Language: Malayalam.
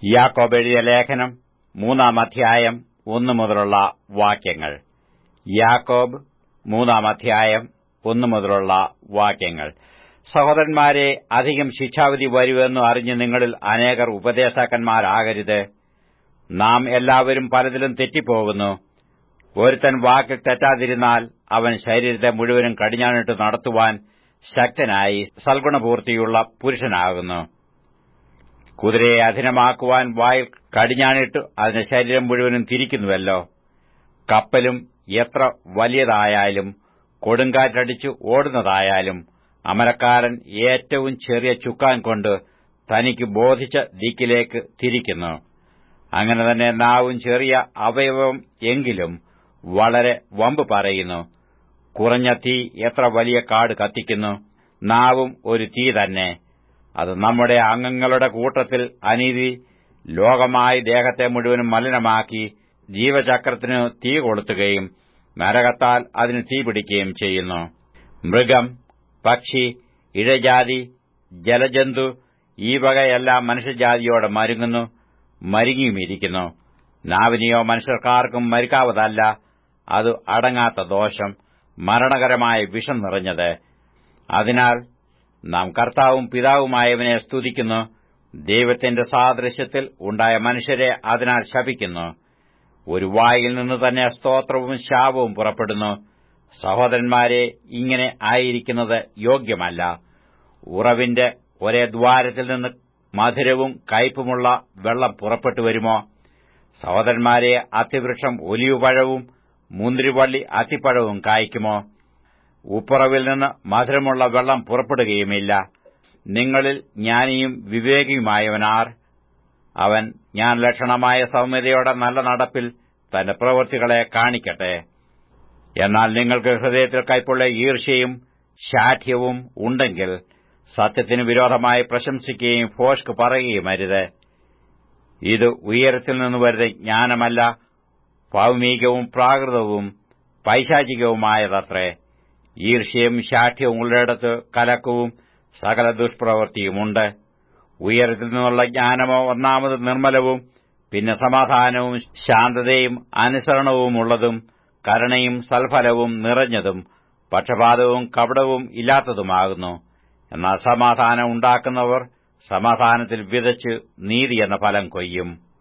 യാക്കോബ് എഴുതിയ ലേഖനം മൂന്നാം അധ്യായം ഒന്നു മുതലുള്ള വാക്യങ്ങൾ യാക്കോബ് മൂന്നാം അധ്യായം ഒന്നു മുതലുള്ള വാക്യങ്ങൾ സഹോദരന്മാരെ അധികം ശിക്ഷാവിധി വരുമെന്നു അറിഞ്ഞ് നിങ്ങളിൽ അനേകർ ഉപദേശകന്മാരാകരുത് നാം എല്ലാവരും പലതിലും തെറ്റിപ്പോകുന്നു ഒരുത്തൻ വാക്കിൽ തെറ്റാതിരുന്നാൽ അവൻ ശരീരത്തെ മുഴുവനും കടിഞ്ഞാണിട്ട് നടത്തുവാൻ ശക്തനായി സൽഗുണപൂർത്തിയുള്ള പുരുഷനാകുന്നു കുതിരയെ അധീനമാക്കുവാൻ വായിൽ കടിഞ്ഞാണിട്ട് അതിന്റെ ശരീരം മുഴുവനും തിരിക്കുന്നുവല്ലോ കപ്പലും എത്ര വലിയതായാലും കൊടുങ്കാറ്റടിച്ചു ഓടുന്നതായാലും അമരക്കാരൻ ഏറ്റവും ചെറിയ ചുക്കാൻ കൊണ്ട് തനിക്ക് ബോധിച്ച ദിക്കിലേക്ക് തിരിക്കുന്നു അങ്ങനെ തന്നെ നാവും ചെറിയ അവയവം എങ്കിലും വളരെ വമ്പ് പറയുന്നു കുറഞ്ഞ തീ എത്ര വലിയ കാട് കത്തിക്കുന്നു നാവും ഒരു തീ തന്നെ അത് നമ്മുടെ അംഗങ്ങളുടെ കൂട്ടത്തിൽ അനീതി ലോകമായി ദേഹത്തെ മുഴുവനും മലിനമാക്കി ജീവചക്രത്തിനു തീ കൊളുത്തുകയും നരകത്താൽ അതിന് തീ പിടിക്കുകയും ചെയ്യുന്നു മൃഗം പക്ഷി ഇഴജാതി ജലജന്തു ഈ വകയെല്ലാം മനുഷ്യജാതിയോട് മരുങ്ങുന്നു മരുങ്ങിയുമിരിക്കുന്നു നാവിനെയോ മനുഷ്യർക്കാർക്കും മരുക്കാവതല്ല അത് അടങ്ങാത്ത ദോഷം മരണകരമായ വിഷം നിറഞ്ഞത് അതിനാൽ നാം കർത്താവും പിതാവുമായവനെ സ്തുതിക്കുന്നു ദൈവത്തിന്റെ സാദൃശ്യത്തിൽ ഉണ്ടായ മനുഷ്യരെ അതിനാൽ ശപിക്കുന്നു ഒരു വായിൽ നിന്ന് തന്നെ സ്തോത്രവും ശാപവും പുറപ്പെടുന്നു സഹോദരന്മാരെ ഇങ്ങനെ ആയിരിക്കുന്നത് യോഗ്യമല്ല ഉറവിന്റെ ഒരേ ദ്വാരത്തിൽ നിന്ന് മധുരവും കയ്പുമുള്ള വെള്ളം പുറപ്പെട്ടു വരുമോ സഹോദരന്മാരെ അത്തിവൃക്ഷം ഒലിവുപഴവും മുന്തിരിവള്ളി അത്തിപ്പഴവും കായ്ക്കുമോ ഉപ്പുറവിൽ നിന്ന് മധുരമുള്ള വെള്ളം പുറപ്പെടുകയുമില്ല നിങ്ങളിൽ ജ്ഞാനിയും വിവേകിയുമായവനാർ അവൻ ഞാൻ ലക്ഷണമായ സൗമ്യതയോടെ നല്ല നടപ്പിൽ തന്റെ പ്രവൃത്തികളെ കാണിക്കട്ടെ എന്നാൽ നിങ്ങൾക്ക് ഹൃദയത്തിൽ കൈപ്പുള്ള ഈർഷ്യയും ശാഠ്യവും ഉണ്ടെങ്കിൽ സത്യത്തിന് വിരോധമായി പ്രശംസിക്കുകയും ഫോഷ്ക് പറയുകയും അരുത് ഇത് ഉയരത്തിൽ നിന്ന് വരുന്ന ജ്ഞാനമല്ല ഭൗമികവും പ്രാകൃതവും പൈശാചികവുമായതത്രേ ഈർഷ്യയും ശാഠ്യവും ഉള്ളിടത്ത് കലക്കവും സകല ദുഷ്പ്രവൃത്തിയുമുണ്ട് ഉയരത്തിൽ നിന്നുള്ള ജ്ഞാനമോ ഒന്നാമത് നിർമ്മലവും പിന്നെ സമാധാനവും ശാന്തതയും അനുസരണവുമുള്ളതും കരുണയും സൽഫലവും നിറഞ്ഞതും പക്ഷപാതവും കപടവും ഇല്ലാത്തതുമാകുന്നു എന്നാൽ സമാധാനം ഉണ്ടാക്കുന്നവർ സമാധാനത്തിൽ വിതച്ച് നീതി എന്ന ഫലം കൊയ്യും